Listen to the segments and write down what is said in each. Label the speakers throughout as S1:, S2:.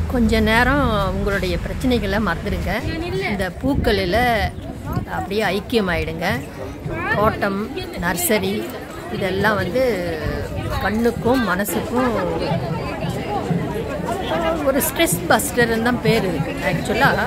S1: கொஞ்ச நேரம் உங்களுடைய பிரச்சனைகளை மறந்துடுங்க இந்த பூக்களில் அப்படியே ஐக்கியமாயிடுங்க தோட்டம் நர்சரி இதெல்லாம் வந்து கண்ணுக்கும் மனசுக்கும் ஒரு ஸ்ட்ரெஸ் பஸ்டர்னு தான் பேர் இருக்குது ஆக்சுவலாக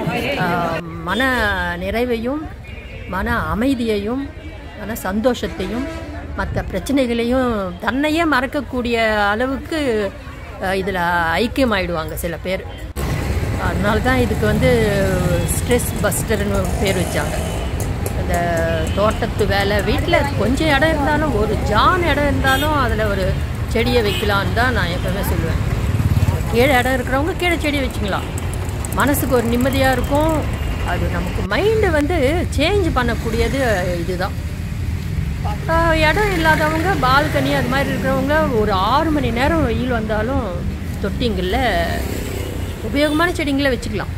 S1: மன நிறைவையும் மன அமைதியையும் மன சந்தோஷத்தையும் மற்ற பிரச்சனைகளையும் தன்னையே மறக்கக்கூடிய அளவுக்கு இதில் ஐக்கியமாயிடுவாங்க சில பேர் அதனால தான் இதுக்கு வந்து ஸ்ட்ரெஸ் பஸ்டர்னு பேர் வச்சாங்க இந்த தோட்டத்து வேலை வீட்டில் கொஞ்சம் இடம் இருந்தாலும் ஒரு ஜான் இடம் இருந்தாலும் அதில் ஒரு செடியை வைக்கலான்னு தான் நான் எப்போவுமே சொல்லுவேன் கீழே இடம் இருக்கிறவங்க கீழே செடி வச்சுக்கலாம் மனசுக்கு ஒரு நிம்மதியாக இருக்கும் அது நமக்கு மைண்டு வந்து சேஞ்ச் பண்ணக்கூடியது இதுதான் ஆஹ் இடம் இல்லாதவங்க பால்கனி அது மாதிரி இருக்கிறவங்க ஒரு ஆறு மணி நேரம் வெயில் வந்தாலும் தொட்டிங்களில் உபயோகமான செடிங்களை வச்சுக்கலாம்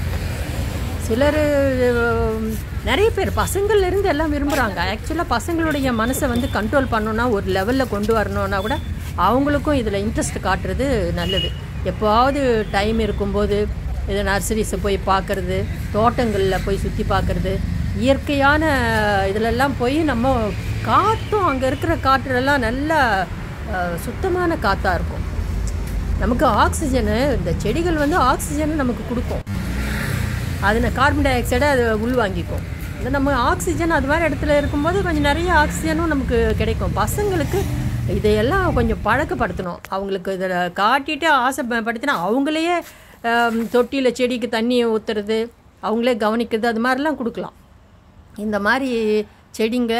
S1: சிலர் நிறைய பேர் பசங்கள்ல இருந்து எல்லாம் விரும்புகிறாங்க ஆக்சுவலாக பசங்களுடைய மனசை வந்து கண்ட்ரோல் பண்ணணும்னா ஒரு லெவலில் கொண்டு வரணும்னா கூட அவங்களுக்கும் இதில் இன்ட்ரெஸ்ட் காட்டுறது நல்லது எப்போவாவது டைம் இருக்கும்போது இது நர்சரிஸை போய் பார்க்கறது தோட்டங்களில் போய் சுற்றி பார்க்கறது இயற்கையான இதிலெல்லாம் போய் நம்ம காற்றும் அங்கே இருக்கிற காற்றுலலாம் நல்ல அஹ், சுத்தமான காற்றாக இருக்கும் நமக்கு ஆக்சிஜனு இந்த செடிகள் வந்து ஆக்சிஜனை நமக்கு கொடுக்கும் அதில் கார்பன் டை ஆக்சைடை அது உள்வாங்கிக்கும் இந்த நம்ம ஆக்சிஜன் அது மாதிரி இடத்துல இருக்கும்போது கொஞ்சம் நிறைய ஆக்சிஜனும் நமக்கு கிடைக்கும் பசங்களுக்கு இதையெல்லாம் கொஞ்சம் பழக்கப்படுத்தணும் அவங்களுக்கு இதில் காட்டிட்டு ஆசைப்படுத்தினா அவங்களையே தொட்டியில் செடிக்கு தண்ணி ஊற்றுறது அவங்களே கவனிக்கிறது அது மாதிரிலாம் கொடுக்கலாம் இந்த மாதிரி செடிங்க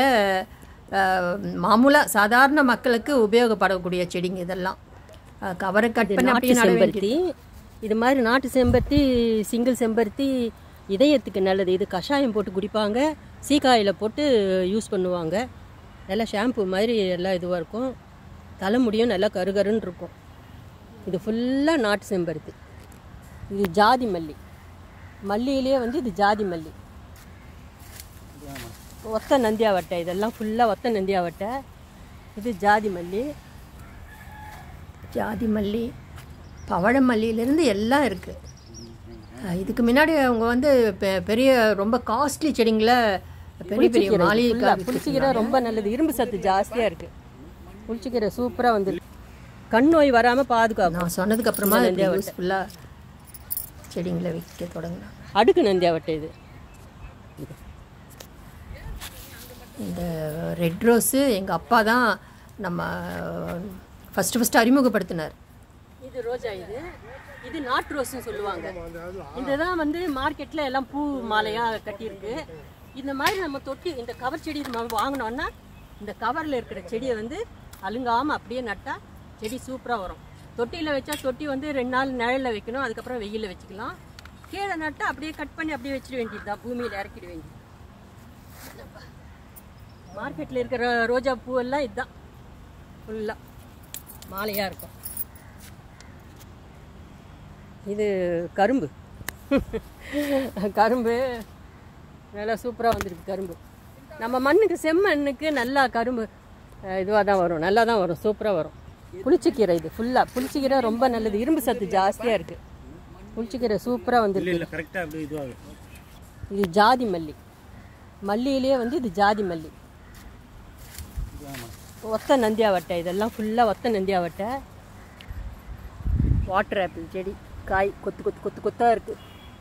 S1: மாமூலாக சாதாரண மக்களுக்கு உபயோகப்படக்கூடிய செடிங்க இதெல்லாம் அஹ், கவரை கட் பண்ணி
S2: நாட்டு
S1: அப்படியே நட வேண்டியது.
S2: செம்பருத்தி இது மாதிரி நாட்டு செம்பருத்தி சிங்கிள் செம்பருத்தி இதயத்துக்கு நல்லது இது கஷாயம் போட்டு குடிப்பாங்க சீக்காயில் போட்டு யூஸ் பண்ணுவாங்க நல்லா ஷாம்பு மாதிரி எல்லாம் இதுவாக இருக்கும் தலைமுடியும் நல்லா கருகருன்னு இருக்கும் இது ஃபுல்லாக நாட்டு செம்பருத்தி இது ஜாதி மல்லி மல்லியிலே வந்து இது ஜாதி மல்லி ஒத்த நந்தியாவட்டை இதெல்லாம் ஃபுல்லாக ஒத்த நந்தியாவட்டை இது ஜாதி மல்லி
S1: ஜாதி மல்லி பவழ மல்லியிலேருந்து எல்லாம் இருக்குது இதுக்கு முன்னாடி அவங்க வந்து பெ- பெரிய ரொம்ப காஸ்ட்லி செடிங்களை பெரிய பெரிய மாளிகை
S2: புளிச்சிக்கீரை ரொம்ப நல்லது இரும்பு சத்து ஜாஸ்தியாக இருக்குது புளிச்சிக்கீரை சூப்பராக வந்துருக்கு கண் நோய் வராமல் பாதுகாக்கும்
S1: நான் சொன்னதுக்கு அப்புறமா யூஸ்ஃபுல்லாக செடிங்களை வைக்க தொடங்கினேன்
S2: அடுக்கு நந்தியாவட்டை இது
S1: இந்த ரெட் ரோஸு எங்கள் அப்பா தான் நம்ம ஃபஸ்ட்டு ஃபஸ்ட்டு அறிமுகப்படுத்தினார்
S2: இது ரோஜா இது இது நாட்டு ரோஸ்னு சொல்லுவாங்க இதுதான் வந்து மார்க்கெட்டில் எல்லாம் பூ மாலையாக கட்டியிருக்கு இந்த மாதிரி நம்ம தொட்டி இந்த கவர் செடி நம்ம வாங்கினோன்னா இந்த கவரில் இருக்கிற செடியை வந்து அலுங்காமல் அப்படியே நட்டால் செடி சூப்பராக வரும் தொட்டியில் வச்சா தொட்டி வந்து ரெண்டு நாள் நிழலில் வைக்கணும் அதுக்கப்புறம் வெயிலில் வச்சுக்கலாம் கீழே நட்டா அப்படியே கட் பண்ணி அப்படியே வச்சிட வேண்டியது தான் பூமியில் இறக்கிட வேண்டியது மார்க்கெட்டில் இருக்கிற ரோஜா பூவெல்லாம் இதுதான் ஃபுல்லாக மாலையாக இருக்கும் இது கரும்பு கரும்பு நல்லா சூப்பராக வந்திருக்கு கரும்பு நம்ம மண்ணுக்கு செம்மண்ணுக்கு நல்லா கரும்பு இதுவாக தான் வரும் நல்லா தான் வரும் சூப்பராக வரும் புளிச்சக்கீரை இது ஃபுல்லாக புளிச்சக்கீரை ரொம்ப நல்லது இரும்பு சத்து ஜாஸ்தியாக இருக்குது புளிச்சக்கீரை சூப்பராக வந்துருக்கு
S3: இல்லை கரெக்டாக அப்படியே இதுவாகும்
S2: இது ஜாதி மல்லி மல்லியிலே வந்து இது ஜாதி மல்லி ஒத்த நந்தியாவட்டை இதெல்லாம் ஃபுல்லாக ஒத்த நந்தியாவட்டை வாட்டர் ஆப்பிள் செடி காய் கொத்து கொத்து கொத்து கொத்தாக இருக்குது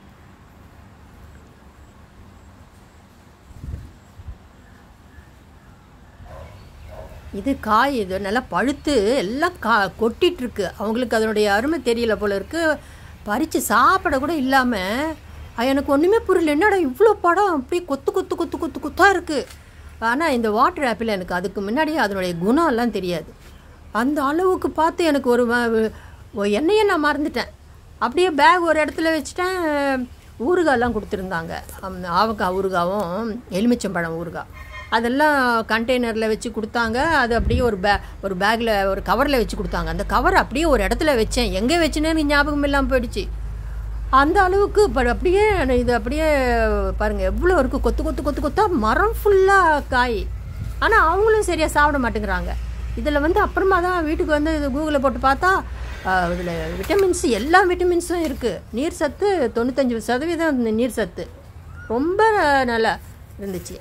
S1: இது காய் இது நல்லா பழுத்து எல்லாம் கா கொட்டிட்டு இருக்கு அவங்களுக்கு அதனுடைய அருமை தெரியல போல இருக்கு பறித்து சாப்பிட கூட இல்லாமல் எனக்கு ஒன்றுமே புரியல என்னடா இவ்வளோ படம் அப்படியே கொத்து கொத்து கொத்து கொத்து கொத்தாக இருக்குது ஆனால் இந்த வாட்டர் ஆப்பிள் எனக்கு அதுக்கு முன்னாடி அதனுடைய குணம் எல்லாம் தெரியாது அந்த அளவுக்கு பார்த்து எனக்கு ஒரு ம- ஒ- என்னையே நான் மறந்துட்டேன் அப்படியே பேக் ஒரு இடத்துல வச்சுட்டேன் ஊறுகாயெல்லாம் கொடுத்துருந்தாங்க அந்த ஆவக்காய் ஊறுகாவும் எலுமிச்சம்பழம் ஊறுகாய் அதெல்லாம் கண்டெய்னரில் வச்சு கொடுத்தாங்க அது அப்படியே ஒரு பே ஒரு பேக்கில் ஒரு கவரில் வச்சு கொடுத்தாங்க அந்த கவர் அப்படியே ஒரு இடத்துல வச்சேன் எங்கே வச்சுனேன்னு ஞாபகம் இல்லாமல் போயிடுச்சு அந்த அளவுக்கு இப்போ அப்படியே நான் இது அப்படியே பாருங்கள் எவ்வளோ இருக்குது கொத்து கொத்து கொத்து கொத்தா மரம் ஃபுல்லாக காய் ஆனால் அவங்களும் சரியாக சாப்பிட மாட்டேங்கிறாங்க இதில் வந்து அப்புறமா தான் வீட்டுக்கு வந்து இது கூகுளில் போட்டு பார்த்தா இதில் விட்டமின்ஸ் எல்லா விட்டமின்ஸும் இருக்குது நீர் சத்து தொண்ணூத்தஞ்சு சதவீதம் இந்த நீர் சத்து ரொம்ப நல்லா இருந்துச்சு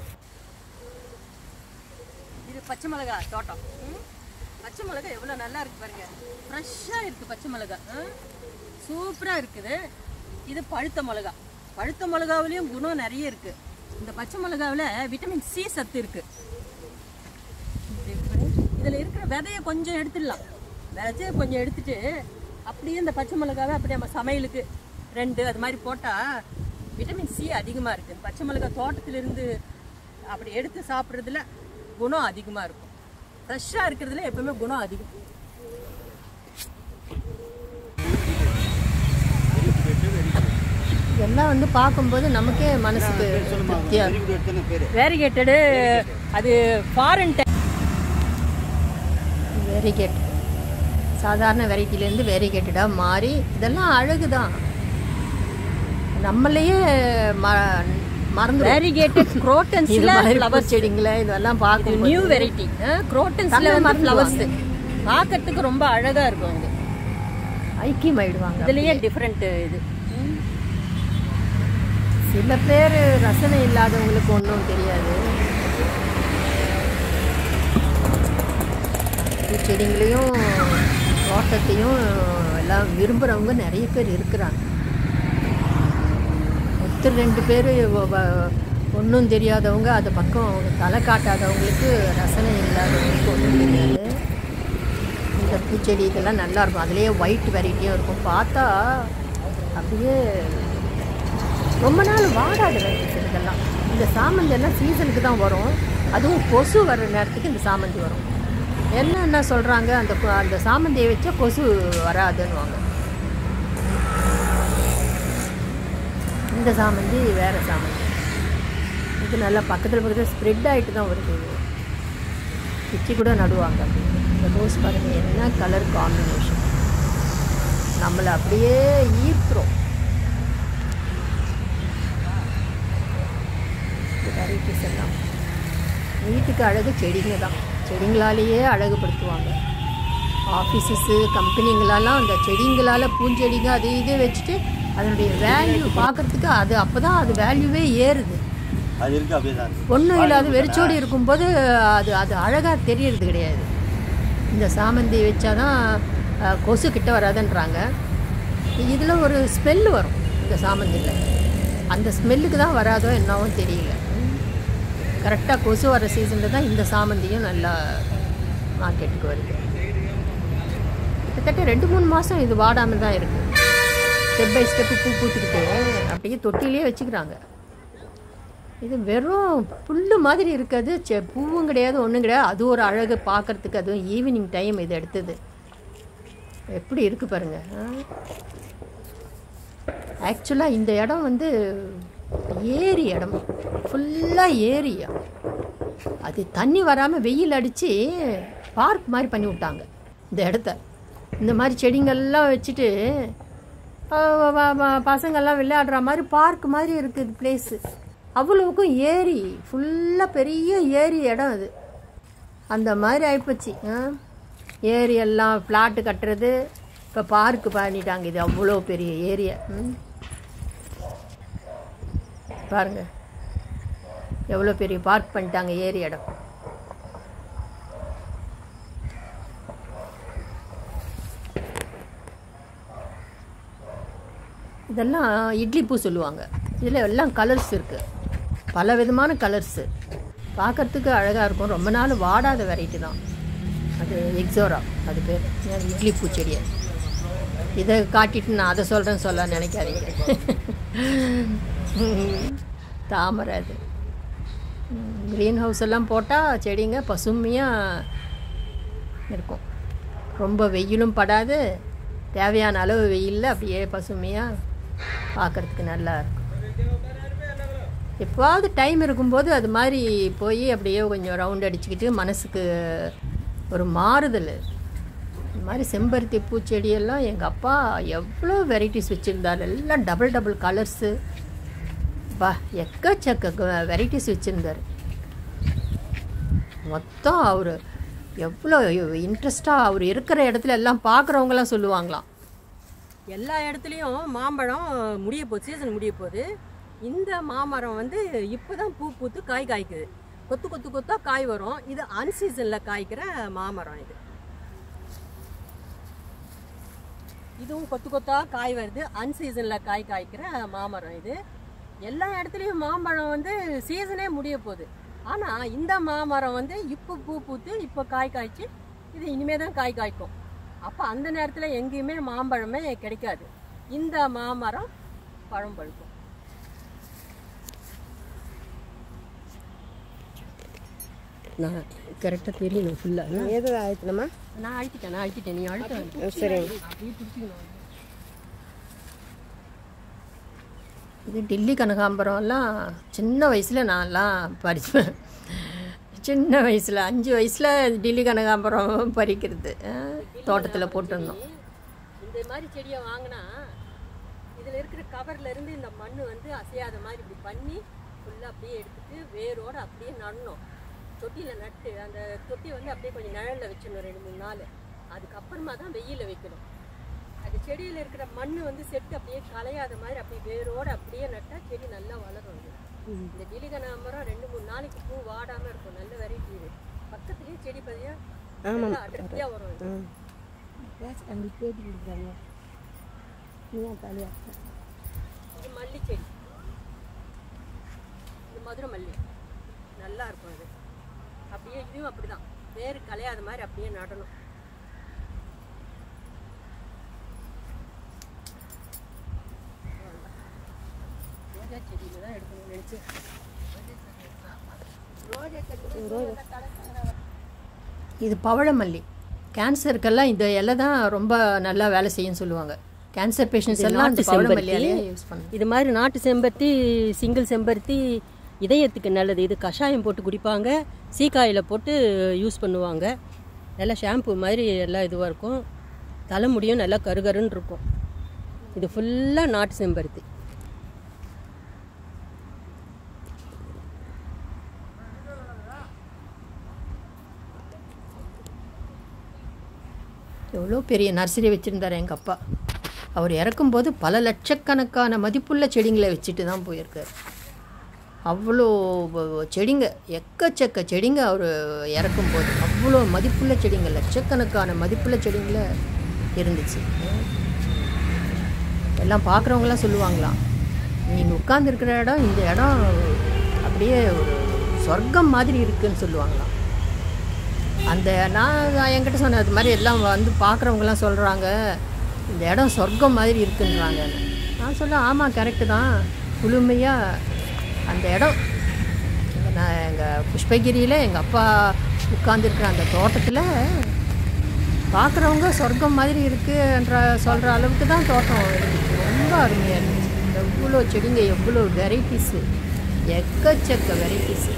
S2: இது பச்சை மிளகா தோட்டம் ம்? பச்சை மிளகா எவ்வளோ நல்லா இருக்கு பாருங்க ஃப்ரெஷ்ஷாக இருக்கு பச்சை மிளகா சூப்பராக இருக்குது இது பழுத்த மிளகா பழுத்த மிளகாவிலையும் குணம் நிறைய இருக்கு இந்த பச்சை மிளகாவில் விட்டமின் சி சத்து இருக்கு இதில் இருக்கிற விதையை கொஞ்சம் எடுத்துடலாம் விதையை கொஞ்சம் எடுத்துட்டு அப்படியே இந்த பச்சை மிளகாவை அப்படியே நம்ம சமையலுக்கு ரெண்டு அது மாதிரி போட்டால் விட்டமின் சி அதிகமாக இருக்குது பச்சை மிளகா தோட்டத்திலிருந்து அப்படி எடுத்து சாப்பிட்றதுல குணம் அதிகமாக இருக்கும் ஃப்ரெஷ்ஷாக இருக்கிறதுல எப்பவுமே குணம் அதிகம்
S1: இதெல்லாம் வந்து பார்க்கும்போது நமக்கே மனசுக்கு திருப்தியாக இருக்கும்
S2: வேரிகேட்டடு அது ஃபாரின்
S1: வெரிகேட் சாதாரண வெரைட்டிலேருந்து வெரிகேட்டடாக மாறி இதெல்லாம் அழகு தான் நம்மளையே ம மறந்து
S2: வேரிகேட்டட் குரோட்டன்ஸ்ல ஃப்ளவர்ஸ்
S1: செடிங்களை இதெல்லாம் பார்க்கும்
S2: நியூ வெரைட்டி குரோட்டன்ஸ்ல
S1: தமிழ்
S2: வந்து
S1: மறந்துடுவாங்க.
S2: ஃப்ளவர்ஸ் பார்க்கறதுக்கு ரொம்ப அழகா இருக்கும் அது
S1: ஐக்கியமாயிடுவாங்க
S2: இதுலயே டிஃப்ரெண்ட் இது
S1: சில பேர் ரசனை இல்லாதவங்களுக்கு ஒன்றும் தெரியாது பூச்செடிங்களையும் தோட்டத்தையும் எல்லாம் விரும்புகிறவங்க நிறைய பேர் இருக்கிறாங்க ஒருத்தர் ரெண்டு பேர் ஒன்றும் தெரியாதவங்க அது பக்கம் தலை காட்டாதவங்களுக்கு ரசனை இல்லாதவங்களுக்கு ஒன்றும் தெரியாது இந்த பூச்செடி இதெல்லாம் நல்லா இருக்கும் அதுலேயே ஒயிட் வெரைட்டியும் இருக்கும் பார்த்தா அப்படியே ரொம்ப நாள் வாடாத வெரைட்டிஸ் இதெல்லாம் இந்த சாமந்தி எல்லாம் சீசனுக்கு தான் வரும் அதுவும் கொசு வர்ற நேரத்துக்கு இந்த சாமந்தி வரும் என்ன என்ன சொல்கிறாங்க அந்த கொ- அந்த சாமந்தியை வச்சா கொசு வராதுன்னுவாங்க இந்த சாமந்தி வேறு சாமந்தி இது நல்லா பக்கத்தில் பக்கத்தில் ஸ்ப்ரெட் ஆகிட்டு தான் வருது இது பிச்சி கூட நடுவாங்க இந்த ரோஸ் பாருங்க என்ன கலர் காம்பினேஷன் நம்மளை அப்படியே ஈர்க்கிறோம் வெரைட்டிஸ் எல்லாம் வீட்டுக்கு அழகு செடிங்க தான் செடிங்களாலேயே அழகுபடுத்துவாங்க ஆஃபீஸஸு கம்பெனிங்களெல்லாம் அந்த செடிங்களால் பூஞ்செடிங்க அது இது வச்சுட்டு அதனுடைய வேல்யூ பார்க்கறதுக்கு அது அப்போ தான் அது வேல்யூவே ஏறுது
S3: அது இருக்கு அப்படியே தான் இருக்கு.
S1: ஒன்றும் இல்லாத வெறிச்சோடி இருக்கும்போது அது அது அழகாக தெரியறது கிடையாது இந்த சாமந்தி வச்சாதான் அஹ், கொசு கிட்ட வராதுன்றாங்க இதில் ஒரு ஸ்மெல் வரும் இந்த சாமந்தியில் அந்த ஸ்மெல்லுக்கு தான் வராதோ என்னவோ தெரியல கரெக்டாக கொசு வர சீசனில் தான் இந்த சாமந்தியும் நல்லா மார்க்கெட்டுக்கு வருது கிட்டத்தட்ட ரெண்டு மூணு மாதம் இது வாடாமல் தான் இருக்குது ஸ்டெப் பை ஸ்டெப்பு பூ பூத்துக்கிட்டு அப்படியே தொட்டிலே வச்சுக்கிறாங்க இது வெறும் புல்லு மாதிரி இருக்காது செ பூவும் கிடையாது ஒன்றும் கிடையாது அது ஒரு அழகு பார்க்கறதுக்கு அதுவும் ஈவினிங் டைம் இது எடுத்தது எப்படி இருக்கு பாருங்க ஆக்சுவலாக இந்த இடம் வந்து ஏரி இடம் ஃபுல்லாக ஏரியா அது தண்ணி வராமல் வெயில் அடித்து பார்க் மாதிரி பண்ணி விட்டாங்க இந்த இடத்த இந்த மாதிரி செடிங்கள்லாம் வச்சுட்டு அஹ் வ- வ- வ- பசங்கள்லாம் விளையாடுற மாதிரி பார்க் மாதிரி இருக்குது பிளேஸு அவ்வளவுக்கும் ஏரி ஃபுல்லாக பெரிய ஏரி இடம் அது அந்த மாதிரி ஆயிப்போச்சு ஆ? ஏரி எல்லாம் ஃப்ளாட்டு கட்டுறது இப்போ பார்க்கு பண்ணிட்டாங்க இது அவ்வளோ பெரிய ஏரியா ம். பாருங்க எவ்வளோ பெரிய பார்க் பண்ணிட்டாங்க ஏரி இடம் இதெல்லாம் இட்லி பூ சொல்லுவாங்க இதில் எல்லாம் கலர்ஸ் இருக்குது பல விதமான கலர்ஸு பார்க்கறதுக்கு அழகாக இருக்கும் ரொம்ப நாள் வாடாத வெரைட்டி தான் அது எக்ஸோரா அது பேர் அது இட்லி பூச்செடியை இதை காட்டிட்டு நான் அதை சொல்கிறேன்னு சொல்ல நினைக்காதீங்க தாமரை அது க்ரீன் ஹவுஸ் எல்லாம் போட்டால் செடிங்க பசுமையாக இருக்கும் ரொம்ப வெயிலும் படாது தேவையான அளவு வெயிலில் அப்படியே பசுமையாக பார்க்கறதுக்கு நல்லா இருக்கும் எப்போவாவது டைம் இருக்கும்போது அது மாதிரி போய் அப்படியே கொஞ்சம் ரவுண்ட் அடிச்சுக்கிட்டு மனசுக்கு ஒரு மாறுதல் இந்த மாதிரி செம்பருத்தி பூச்செடியெல்லாம் எங்கள் அப்பா எவ்வளோ வெரைட்டிஸ் வச்சுருந்தார் எல்லாம் டபுள் டபுள் கலர்ஸு பா எக்கச்சக்க வெரைட்டிஸ் வச்சுருந்தார் மொத்தம் அவர் எவ்வளோ இன்ட்ரெஸ்டாக அவர் இருக்கிற இடத்துல எல்லாம் பார்க்குறவங்களாம் சொல்லுவாங்களாம்
S2: எல்லா இடத்துலையும் மாம்பழம் முடிய போகுது சீசன் முடிய போகுது இந்த மாமரம் வந்து இப்போ தான் பூ பூத்து காய் காய்க்குது கொத்து கொத்து கொத்தா காய் வரும் இது அன்சீசனில் காய்க்கிற மாமரம் இது இதுவும் கொத்து கொத்தா காய் வருது அன்சீசனில் காய் காய்க்கிற மாமரம் இது எல்லா இடத்துலையும் மாம்பழம் வந்து சீசனே முடிய போகுது ஆனால் இந்த மாமரம் வந்து இப்போ பூ பூத்து இப்போ காய் காய்ச்சி இது இனிமே தான் காய் காய்க்கும் அப்போ அந்த நேரத்தில் எங்கேயுமே மாம்பழமே கிடைக்காது இந்த மாமரம் பழம் பழுக்கும் நான் கரெக்டாக தெரியணும் ஃபுல்லாக
S4: ஏது ஆயிடுச்சுனம்மா
S2: நான் அழுத்திட்டேன் நான் அழுத்திட்டேன் நீ அழுத்த
S4: சரிங்க
S2: அப்படியே பிடிச்சிக்கணும்
S1: இது டெல்லி கனகாம்பரம்லாம் சின்ன வயசில் நான்லாம் பறிப்பேன் சின்ன வயசில் அஞ்சு வயசில் டெல்லி கனகாம்பரம் பறிக்கிறது தோட்டத்தில் போட்டிருந்தோம்
S2: இந்த மாதிரி செடியை வாங்கினா இதில் இருக்கிற கவர்ல இருந்து இந்த மண் வந்து அசையாத மாதிரி இப்படி பண்ணி ஃபுல்லாக அப்படியே எடுத்துட்டு வேரோட அப்படியே நடணும் தொட்டியில் நட்டு அந்த தொட்டி வந்து அப்படியே கொஞ்சம் நிழல்ல வச்சிடணும் ரெண்டு மூணு நாள் அதுக்கப்புறமா தான் வெயிலில் வைக்கணும் அது செடியில் இருக்கிற மண் வந்து செட்டு அப்படியே கலையாத மாதிரி அப்படியே வேரோட அப்படியே நட்டால் செடி நல்லா வளரும் அது. இந்த கிளிகனாமரம் ரெண்டு மூணு நாளைக்கு பூ வாடாம இருக்கும் நல்ல வெரைட்டி இது பக்கத்துலேயே செடி பதியா நல்லா அடர்த்தியாக வரும் இது.
S4: அங்கே பேட்டி கொடுக்குறாங்க நீ ஏன் தலையா
S2: இது மல்லி செடி இது மதுரை மல்லி நல்லா இருக்கும் இது அப்படியே இதுவும் அப்படிதான் வேறு கலையாத மாதிரி அப்படியே நடணும் ரோஜா செடியில தான் எடுக்கணும்னு நினைச்சேன்
S1: இது பவழமல்லி கேன்சருக்கெல்லாம் இந்த இலை தான் ரொம்ப நல்லா வேலை செய்யும்னு சொல்லுவாங்க கேன்சர் பேஷண்ட்ஸ் எல்லாம் இந்த
S2: நாட்டு
S1: பவழமல்லி
S2: செம்பருத்தி.
S1: இலையை யூஸ் பண்ணுவாங்க
S2: இது மாதிரி நாட்டு செம்பருத்தி சிங்கிள் செம்பருத்தி இதயத்துக்கு நல்லது இது கஷாயம் போட்டு குடிப்பாங்க சீக்காயில் போட்டு யூஸ் பண்ணுவாங்க நல்லா ஷாம்பு மாதிரி எல்லாம் இதுவாக இருக்கும் தலைமுடியும் நல்லா கருகருன்னு இருக்கும் இது ஃபுல்லாக நாட்டு செம்பருத்தி
S1: எவ்வளோ பெரிய நர்சரி வச்சுருந்தார் எங்கள் அப்பா அவர் இறக்கும்போது பல லட்சக்கணக்கான மதிப்புள்ள செடிங்களை வச்சுட்டு தான் போயிருக்கார் அவ்வளோ வ- செடிங்க எக்கச்சக்க செடிங்க அவர் இறக்கும்போது அவ்வளோ மதிப்புள்ள செடிங்க லட்சக்கணக்கான மதிப்புள்ள செடிங்கள இருந்துச்சு எல்லாம் பார்க்குறவங்களாம் சொல்லுவாங்களாம் நீங்கள் உட்கார்ந்துருக்கிற இடம் இந்த இடம் அப்படியே ஒரு சொர்க்கம் மாதிரி இருக்குன்னு சொல்லுவாங்களாம் அந்த நான் நான் என்கிட்ட சொன்னேன் அது மாதிரி எல்லாம் வந்து பார்க்குறவங்கலாம் சொல்கிறாங்க இந்த இடம் சொர்க்கம் மாதிரி இருக்குன்றாங்க நான் சொல்ல ஆமாம் கரெக்டு தான் குளுமையாக அந்த இடம் இங்க நான் எங்கள் புஷ்பகிரியில் எங்கள் அப்பா உட்காந்துருக்குற அந்த தோட்டத்தில் பார்க்குறவங்க சொர்க்கம் மாதிரி இருக்குன்ற சொல்கிற அளவுக்கு தான் தோட்டம் இருந்துச்சு ரொம்ப அருமையாக இருந்துச்சு எவ்வளோ செடிங்க எவ்வளோ வெரைட்டிஸு எக்கச்சக்க வெரைட்டிஸு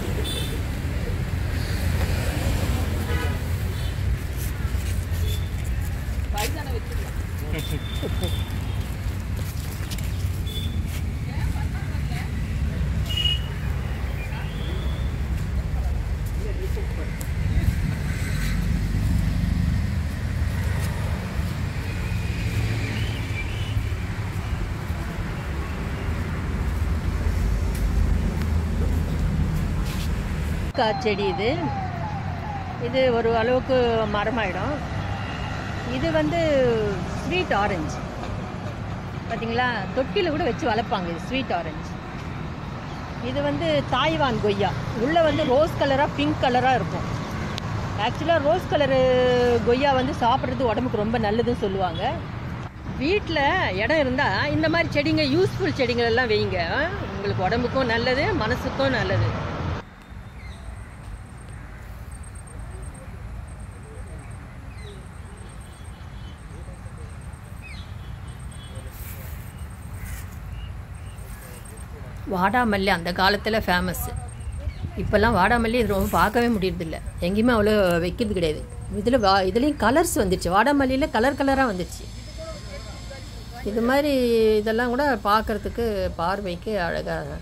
S2: செடி இது இது ஒரு அளவுக்கு மரமாயிடும் இது வந்து ஸ்வீட் ஆரஞ்சு பார்த்தீங்களா தொட்டியில் கூட வச்சு வளர்ப்பாங்க இது ஸ்வீட் ஆரஞ்சு இது வந்து தாய்வான் கொய்யா உள்ளே வந்து ரோஸ் கலராக பிங்க் கலராக இருக்கும் ஆக்சுவலாக ரோஸ் கலரு கொய்யா வந்து சாப்பிட்றது உடம்புக்கு ரொம்ப நல்லதுன்னு சொல்லுவாங்க வீட்டில் இடம் இருந்தால் இந்த மாதிரி செடிங்க யூஸ்ஃபுல் செடிங்கள் எல்லாம் வைங்க உங்களுக்கு உடம்புக்கும் நல்லது மனசுக்கும் நல்லது
S1: வாடாமல்லி அந்த காலத்தில் ஃபேமஸ்ஸு இப்போல்லாம் வாடாமல்லி இது ரொம்ப பார்க்கவே முடியறதில்ல எங்கேயுமே அவ்வளோ வைக்கிறது கிடையாது இதில் வா இதுலேயும் கலர்ஸ் வந்துருச்சு வாடாமல்லியில் கலர் கலராக வந்துருச்சு இது மாதிரி இதெல்லாம் கூட பார்க்குறதுக்கு பார்வைக்கு அழகாக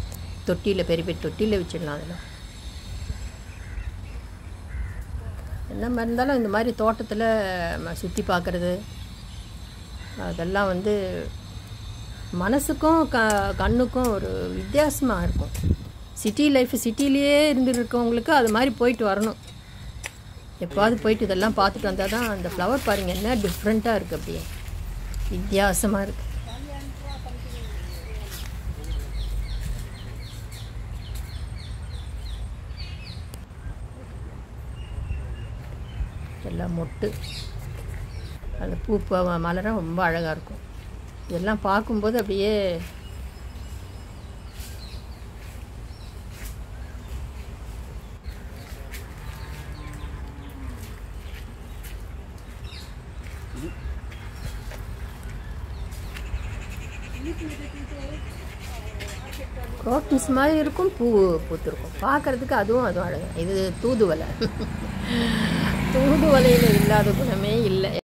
S1: தொட்டியில் பெரிய பெரிய தொட்டியில் வச்சிடலாம் அதெல்லாம் என்ன மாதிரி இருந்தாலும் இந்த மாதிரி தோட்டத்தில் சுற்றி பார்க்குறது அதெல்லாம் வந்து மனசுக்கும் க கண்ணுக்கும் ஒரு வித்தியாசமாக இருக்கும் சிட்டி லைஃப் சிட்டிலேயே இருந்துட்டு இருக்கவங்களுக்கு அது மாதிரி போயிட்டு வரணும் எப்போவாது போயிட்டு இதெல்லாம் பார்த்துட்டு வந்தால் தான் அந்த ஃப்ளவர் பாருங்க என்ன டிஃப்ரெண்ட்டாக இருக்குது அப்படியே வித்தியாசமாக இருக்குது எல்லாம் மொட்டு அந்த பூ ப- மலரம் ரொம்ப அழகாக இருக்கும் இதெல்லாம் பார்க்கும்போது அப்படியே க்ரோட்டன்ஸ் மாதிரி இருக்கும் பூ பூத்திருக்கும் பார்க்கறதுக்கு அதுவும் அதுவும் அழகு இது தூதுவலை தூதுவலையில் இல்லாத குணமே இல்லை